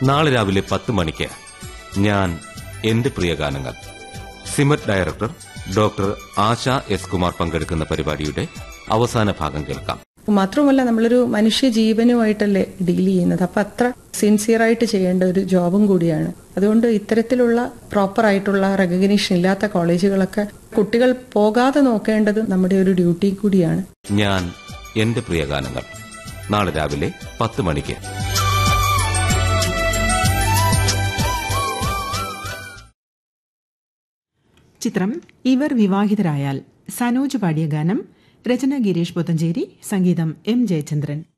നാളെ രാവിലെ പത്ത് മണിക്ക് ഞാൻ എന്റെ പ്രിയ ഗാനങ്ങൾ SIMET director doctor Asha S Kumar പങ്കെടുക്കുന്ന പരിപാടിയുടെ അവസാന ഭാഗം കേൾക്കാം മാത്രമല്ല നമ്മളൊരു മനുഷ്യ ജീവനുമായിട്ടല്ലേ ഡീൽ ചെയ്യുന്നത് അപ്പൊ അത്ര സിൻസിയർ ആയിട്ട് ചെയ്യേണ്ട ഒരു ജോബും കൂടിയാണ് അതുകൊണ്ട് ഇത്തരത്തിലുള്ള പ്രോപ്പർ ആയിട്ടുള്ള റെക്കഗ്നീഷൻ ഇല്ലാത്ത കോളേജുകളൊക്കെ കുട്ടികൾ പോകാതെ നോക്കേണ്ടത് നമ്മുടെ ഒരു ഡ്യൂട്ടി കൂടിയാണ് ഞാൻ എന്റെ പ്രിയ ഗാനങ്ങൾ നാളെ രാവിലെ പത്ത് മണിക്ക് ചിത്രം ഇവർ വിവാഹിതരായാൽ സനോജ് പാടിയ ഗാനം രചന ഗിരീഷ് പുത്തഞ്ചേരി സംഗീതം എം ജയചന്ദ്രൻ